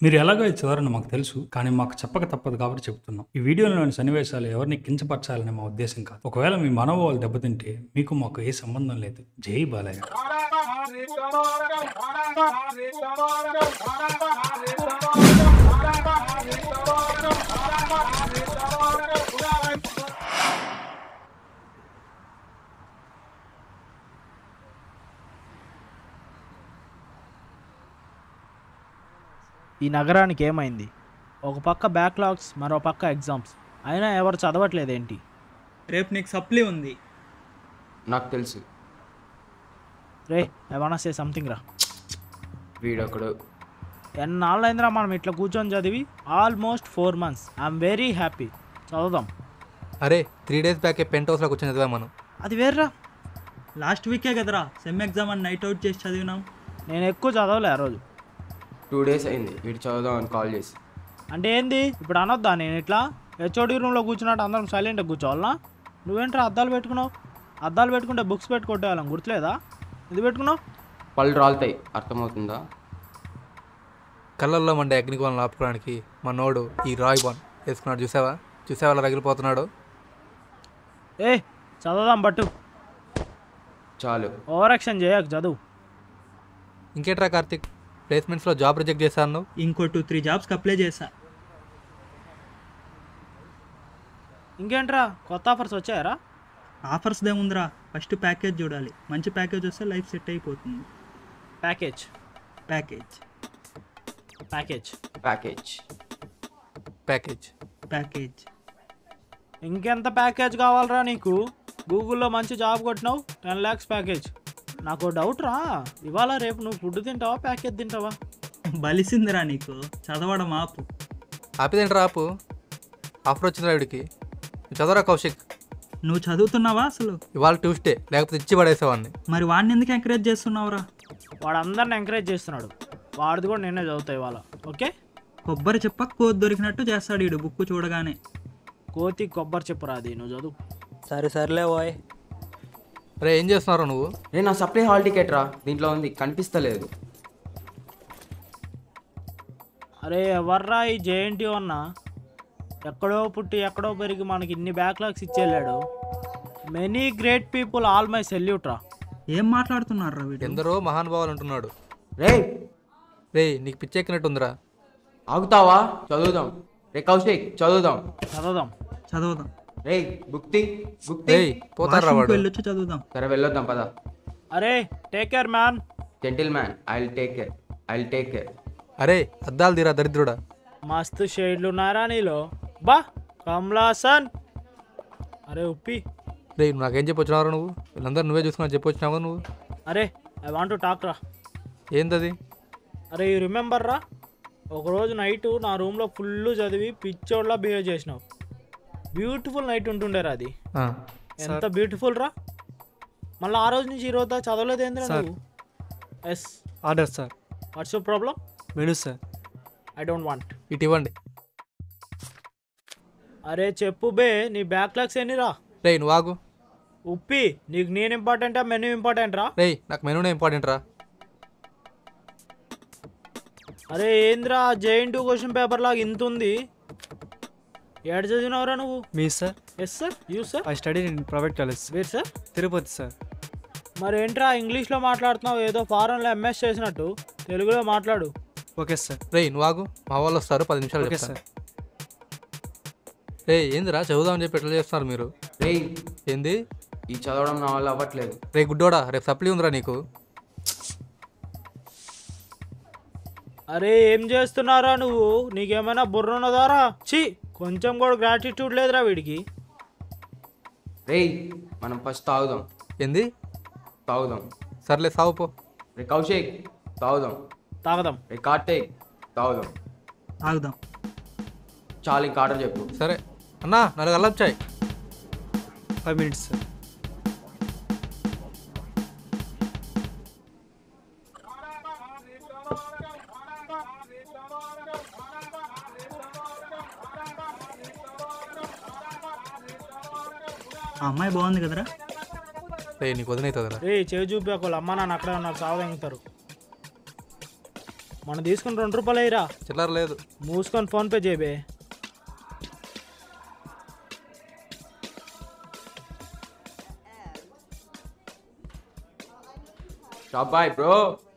మీరు ఎలాగో ఇది చదవరని మాకు తెలుసు కానీ మాకు చెప్పక తప్పదు కాబట్టి చెప్తున్నాం ఈ వీడియోలోని సన్నివేశాలు ఎవరిని కించపరచాలని మా ఉద్దేశం కాదు ఒకవేళ మీ మనోభావాలు దెబ్బతింటే మీకు మాకు ఏ సంబంధం లేదు జై బాలయ్య ఈ నగరానికి ఏమైంది ఒక పక్క బ్యాక్లాగ్స్ మరో పక్క ఎగ్జామ్స్ అయినా ఎవరు చదవట్లేదేంటి రేపు నీకు సప్లీ ఉంది నాకు తెలుసు రే ఏమన్నా సే సంథింగ్ రా వీడొకడు ఎన్నాళ్ళైందిరా మనం ఇట్లా కూర్చొని చదివి almost four months I'm very happy చదువుదాం అరే త్రీ డేస్ బ్యాకే పెంట్ హౌస్లో కూర్చొని చదివాం మనం అది వేర్రా లాస్ట్ వీకే కదరా సెమ్ ఎగ్జామ్ అని నైట్ అవుట్ చేసి చదివినాం నేను ఎక్కువ చదవలే ఆ రోజు టూ డేస్ అయింది వీడు చదువుదాం అని కాల్ చేసి అంటే ఏంది ఇప్పుడు అనొద్దా నేను ఇట్లా హెచ్ఓడి రూమ్లో కూర్చున్నట్టు అందరం సైలెంట్గా కూర్చోవాలనా నువ్వేంట్రా అద్దాలు పెట్టుకున్నావు అద్దాలు పెట్టుకుంటే బుక్స్ పెట్టుకొట్టేవాళ్ళం గుర్తులేదా ఇది పెట్టుకున్నావు పళ్ళు రాలుతాయి అర్థమవుతుందా కళ్ళల్లో మండే అగ్నికోణం ఆపుకోవడానికి మా నోడు ఈ రాయ్ బాన్ వేసుకున్నాడు చూసావా చూసావా అలా రగిలిపోతున్నాడు ఏ చదవదాం బట్టు చాలు ఓవర్ యాక్షన్ చేయకు చదువు ఇంకేట్రా కార్తిక్ ప్లేస్మెంట్స్లో జాబ్ రిజెక్ట్ చేశాను ఇంకో టూ త్రీ జాబ్స్కి అప్లై చేశా ఇంకేంట్రా కొత్త ఆఫర్స్ వచ్చాయరా ఆఫర్స్ దేముందిరా ఫస్ట్ ప్యాకేజ్ చూడాలి మంచి ప్యాకేజ్ వస్తే లైఫ్ సెట్ అయిపోతుంది package package package package package package ఇంకెంత ప్యాకేజ్ కావాలరా నీకు గూగుల్లో మంచి జాబ్ కొట్టినావు టెన్ ల్యాక్స్ ప్యాకేజ్ నాకు డౌట్ రా ఇవాళ రేపు నువ్వు ఫుడ్ తింటావా ప్యాకేజ్ తింటావా బలిసిందిరా నీకు చదవడం ఆపు ఆపిదేంట్రా ఆపు ఆఫర్ వచ్చిందిరా వీడికి నువ్వు చదవరా కౌశిక్ నువ్వు చదువుతున్నావా అసలు ఇవాళ ట్యూస్డే లేకపోతే ఇచ్చి పడేసేవాడిని మరి వాడిని ఎందుకు ఎంకరేజ్ చేస్తున్నావురా వాడు అందరిని ఎంకరేజ్ చేస్తున్నాడు వాడిది కూడా నిన్నే చదువుతాయి ఇవాళ ఓకే కొబ్బరి చెప్ప కోతి దొరికినట్టు చేస్తాడు ఈడు బుక్ చూడగానే కోతి కొబ్బరి చెప్పురా అది నువ్వు చదువు సరే సర్లే ఓయ్ రే ఏం చేస్తున్నావు నువ్వు నేను నా సప్లై హాల్ టికెట్ రా దీంట్లో ఉంది కనిపిస్తలేదు అరే ఎవర్రా ఈ జేఎన్టీ అన్న ఎక్కడో పుట్టి ఎక్కడో పెరిగి మనకి ఇన్ని బ్యాక్లాగ్స్ ఇచ్చేళ్ళాడు many great people all my salute రా ఏం మాట్లాడుతున్నారా వీడు ఎందరో మహానుభావులు అంటున్నాడు రే రే నీకు పిచ్చెక్కినట్టుందిరా ఆగుతావా చదువుదాం రే కౌశిక్ చదువుదాం చదవదాం చదువుదాం రే బుక్తి బుక్తి రేయ్ పోతారా వాష్రూమ్కి వాడు వెళ్ళొచ్చి చదువుదాం సరే వెళ్ళొద్దాం పద అరే take care man gentleman I will take care I will take care అరే అద్దాలు తీరా దరిద్రుడా మస్తు షేడ్లు ఉన్నారా నీలో బా కమలాసన్ అరే ఉప్పి రే నువ్వు నాకేం చెప్పొచ్చినావు నువ్వు వీళ్ళందరూ నువ్వే చూసుకున్నా చెప్పొచ్చినావు నువ్వు అరే ఐ వాంట్ టు టాక్ రా ఏందది అరే యూ రిమెంబర్ రా ఒకరోజు నైట్ నా రూమ్లో ఫుల్ చదివి పిచ్చోడ్లా బిహేవ్ చేసినావు బ్యూటిఫుల్ నైట్ ఉంటుండేరా అది ఆ, ఎంత బ్యూటిఫుల్ రా మళ్ళీ ఆ రోజు నుంచి ఈ రోజు దాకా చదవలేదు ఏంద్రా నువ్వు yes order sir what's your problem menu sir I don't want ఇటు ఇవ్వండి అరే చెప్పు బే నీ బ్యాక్లాగ్స్ ఎన్నిరా రే నువ్వు ఆగు ఉప్పి నీకు నేను ఇంపార్టెంటా మెనూ ఇంపార్టెంట్ రా రే నాకు మెనూనే ఇంపార్టెంట్ రా అరే ఏంద్రా జేఎన్ టూ క్వశ్చన్ పేపర్ లాగా ఇంత ఉంది ఏడు చదివినవరా నువ్వు me sir yes sir you sir I study in private college where sir Tirupati sir మరి ఏంట్రా ఇంగ్లీష్లో మాట్లాడుతున్నావు ఏదో ఫారెన్లో ఎంఎస్ చేసినట్టు తెలుగులో మాట్లాడు ఓకే సార్ రే నువ్వు ఆగు మా వాళ్ళు వస్తారు పది నిమిషాలు ఓకే చెప్తాను సార్ రే ఏందిరా చదువుదామని చెప్పి ఎట్లా చేస్తున్నారు మీరు రే ఏంది ఈ చదవడం నా వల్ల అవ్వట్లేదు రే గుడ్డోడా రేపు సప్లీ ఉందిరా నీకు అరే ఏం చేస్తున్నారా నువ్వు నీకేమైనా బుర్ర ఉన్నదారా ఛీ కొంచెం కూడా గ్రాటిట్యూడ్ లేదురా వీడికి రే మనం ఫస్ట్ తాగుదాం ఏంది తాగుదాం సర్లే సావు పో రే కౌశిక్ తాగుదాం తాగదాం రే కార్తీక్ తాగుదాం ఆగుదాం చాలు ఇంకా ఆర్డర్ చెప్పు సరే అన్నా నాలుగు అల్లం చాయ్ ఫైవ్ మినిట్స్ సార్ ఆ అమ్మాయి బాగుంది కదరా రే నీకు వదినవుతుందిరా రే చేయి చూపి వాళ్ళ అమ్మ నాన్న అక్కడే ఉన్నారు సావదెంగుతారు మనం తీసుకుని రెండు రూపాయలు అయ్యిరా చిల్లర లేదు మూసుకొని ఫోన్పే చేయబే షాప్ బాయ్ బ్రో